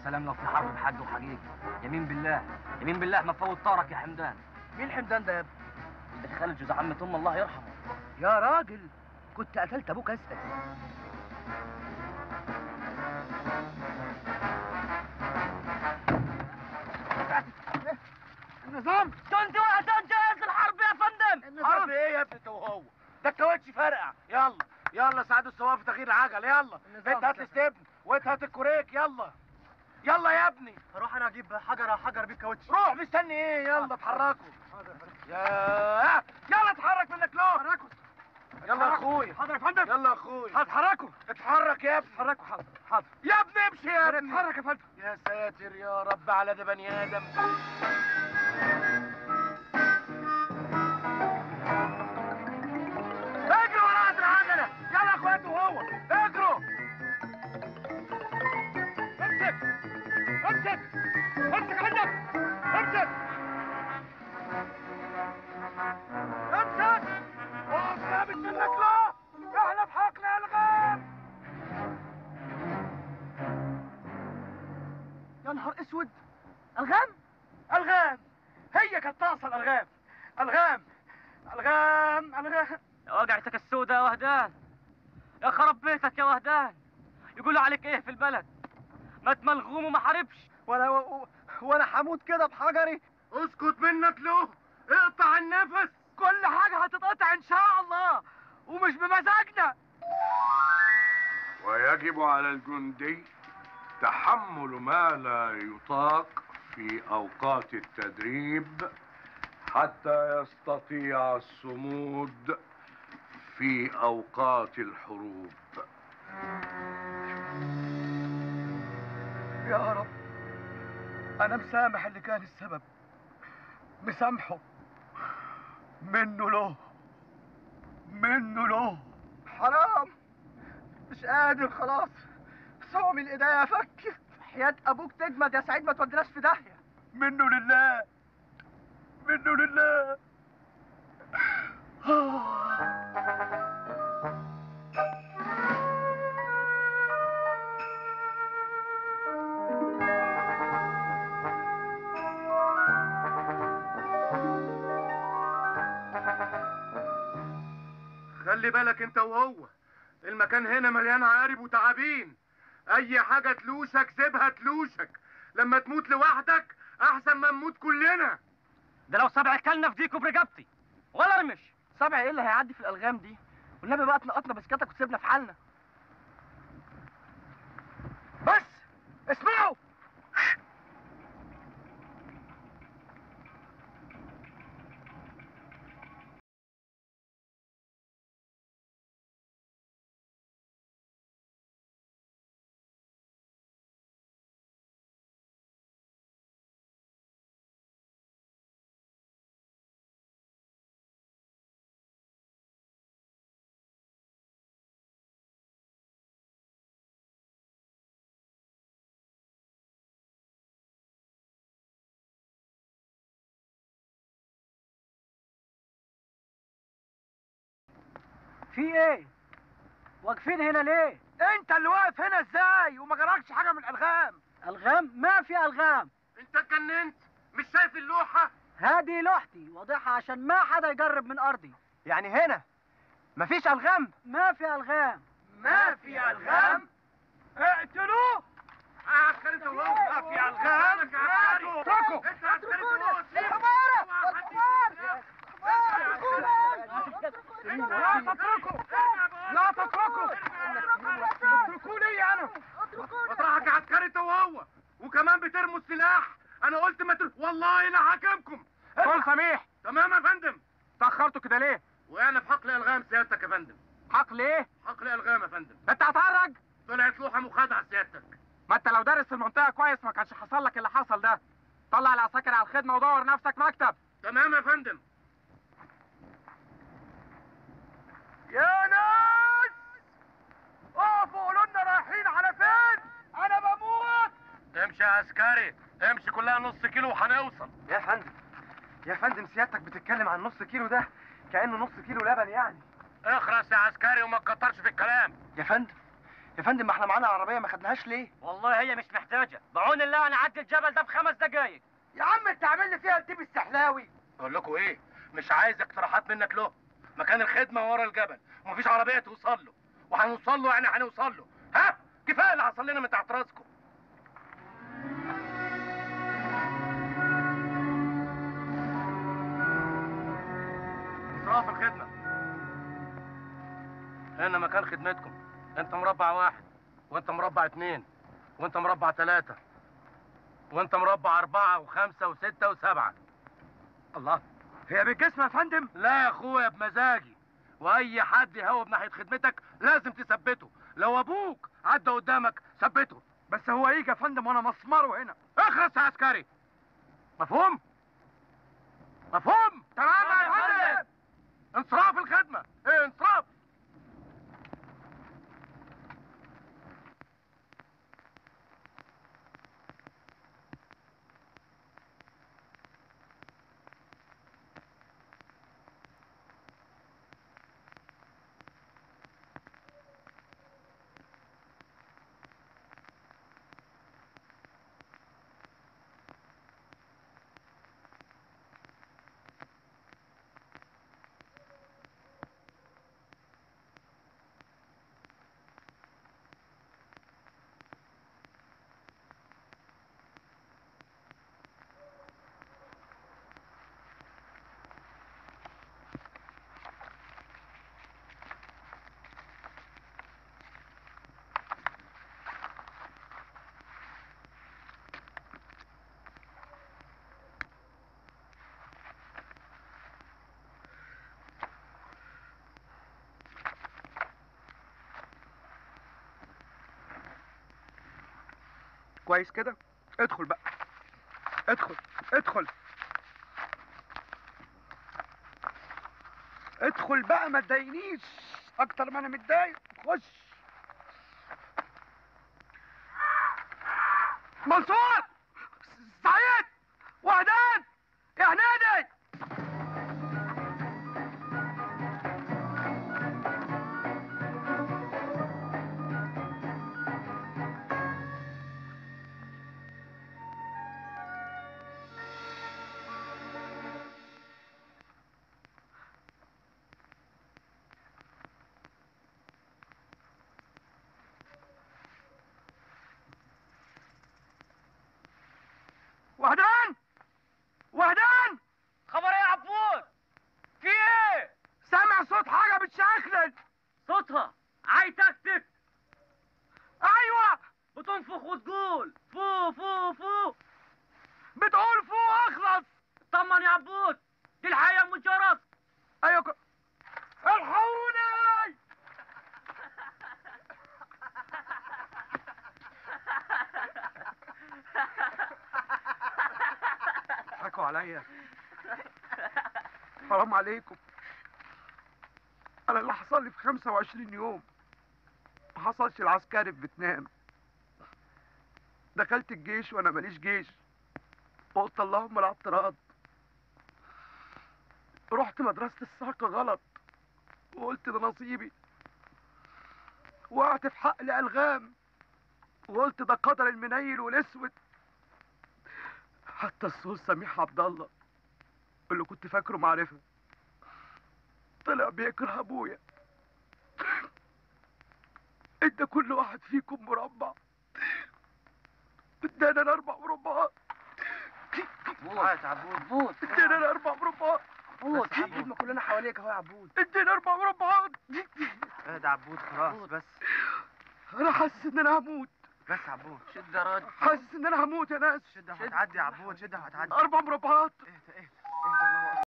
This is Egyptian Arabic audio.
سلام لو في حرب بحد وحقيقي يمين بالله يمين بالله ما فوت طارك يا حمدان مين حمدان ده يا ابني اللي خالد جوز عمة ام الله يرحمه يا راجل كنت قتلت ابوك اسال النظام كنت وقتها جاهز الحرب يا فندم حرب ايه يا ابني انت وهو ده الكاوتش فرقع يلا يلا ساعدوا السواق في تغيير العجل يلا النظام انت هات الاستبن وانت هات الكوريك يلا يلا يا ابني هروح انا اجيب حجر حجر بيه كاوتش روح مستني ايه يلا اتحركوا يا يلا اتحرك منك لو اتحركوا يلا يا اخوي حاضر يا فندم يلا يا اخوي هتحركوا اتحرك يا ابني اتحركوا حاضر حاضر يا ابني امشي يا ابني اتحرك يا فندم يا ساتر يا رب على ده بني ادم اجروا ورا العجله يلا يا اخوات وهو اجروا امسك امسك امسك عندك امسك امسك اقف ثابت منك لا احنا في حقل الغام يا نهار اسود الغام الغام هي كانت ناقصه الالغام الغام الغام الغام يا وجعتك السودة يا وهدان يا خرب بيتك يا وهدان يقولوا عليك ايه في البلد مات ملغوم وما حاربش وانا و- وانا حموت كده بحجري اسكت منك له اقطع النفس كل حاجه هتتقطع ان شاء الله ومش بمزاجنا ويجب على الجندي تحمل ما لا يطاق في اوقات التدريب حتى يستطيع الصمود في اوقات الحروب يا رب انا مسامح اللي كان السبب مسامحه منه له منه له حرام مش قادر خلاص صومي الايديا فك حياة ابوك تجمد يا سعيد ما توديناش في داهية منه لله منه لله خلي بالك انت وهو المكان هنا مليان عقارب وتعابين اي حاجه تلوشك سيبها تلوشك لما تموت لوحدك احسن ما نموت كلنا ده لو سبع كلنا في ديكو برقبتي ولا رمش سبع ايه اللي هيعدي في الالغام دي والنبي بقى تنقطنا بسكتك وتسيبنا في حالنا بس اسمعوا في ايه واقفين هنا ليه انت اللي واقف هنا ازاي وما جرالكش حاجه من الالغام الغام ما في الغام انت اتجننت مش شايف اللوحه هذه لوحتي واضحة عشان ما حدا يقرب من أرضي يعني هنا مفيش ألغام؟ ما في ألغام ما في الغام اقتلوه عسكري انت وهو ما في الغام اتركوا انت عسكري انت وهو لا تتركوا لا تتركوا اتركوا لي انا بطرحك عسكري انت وهو وكمان بترموا السلاح انا قلت ما تر... والله لا حاكمكم كل سميح تمام يا فندم تأخرتوا كده ليه؟ وانا في حقل الغام سيادتك يا فندم حق ليه؟ حقل الغام يا فندم ما انت هتهرج؟ طلعت لوحه مخادعه سيادتك ما انت لو دارس المنطقة كويس ما كانش حصل لك اللي حصل ده طلع العساكر على الخدمة ودور نفسك مكتب تمام يا فندم يا ناس اقفوا قولوا لنا رايحين على فين؟ أنا بموت امشي يا عسكري امشي كلها نص كيلو وهنوصل يا فندم يا فندم سيادتك بتتكلم عن نص كيلو ده كأنه نص كيلو لبن يعني اخرس يا عسكري وما تكترش في الكلام يا فندم يا فندم ما احنا معانا عربيه ما خدناهاش ليه والله هي مش محتاجة بعون الله انا اعدي الجبل ده في خمس دقايق يا عم انت عامل لي فيها التيب السحلاوي اقول لكم ايه مش عايز اقتراحات منك له مكان الخدمه ورا الجبل ومفيش عربيه توصل له وهنوصل له يعني هنوصل له ها كفايه اللي حصل لنا من تحت راسكم اسراف الخدمه هنا مكان خدمتكم انت مربع واحد وانت مربع اتنين وانت مربع تلاتة وانت مربع اربعة وخمسة وستة وسبعة الله هي بالجسم يا فندم لا يا اخويا بمزاجي واي حد يهوب ناحيه خدمتك لازم تثبته لو ابوك عدى قدامك ثبته بس هو يجي يا فندم وانا مسمره هنا اخرس يا عسكري مفهوم مفهوم تمام يا فندم انصراف الخدمه ايه انصراف كويس كده ادخل بقى ادخل ادخل ادخل بقى ما تضايقنيش اكتر ما انا متضايق خش منصور سعيد وهدان يا هنادي وهدان وهدان خبر ايه يا عبود في ايه سامع صوت حاجه بتشخلل صوتها عاي تكتك ايوه بتنفخ وتقول فو فو فو بتقول فوق اخلص طمن يا عبود دي الحياة مجرد ايوه ك... الحقوني حكوا عليا حرام عليكم انا اللي حصل لي في 25 يوم ما حصلش العسكري في فيتنام دخلت الجيش وانا ماليش جيش وقلت اللهم لا اعتراض رحت مدرسة الصعقة غلط وقلت ده نصيبي وقعت في حقل ألغام وقلت ده قدر المنيل والاسود حتى الصول سميح عبد الله اللي كنت فاكره معرفة طلع بيكره ابويا ادى كل واحد فيكم مربع ادانا انا اربع مربعات بوت عبود بوت ادانا انا اربع مربعات بوت ما كلنا حواليك اهو يا عبود ادينا اربع مربعات اهدى عبود خلاص بس انا حاسس ان انا هموت بس عبود شد يا راجل حاسس ان انا هموت يا ناس شدها وهتعدي يا عبود شدها وهتعدي اربع مربعات اهدى اهدى اهدى الله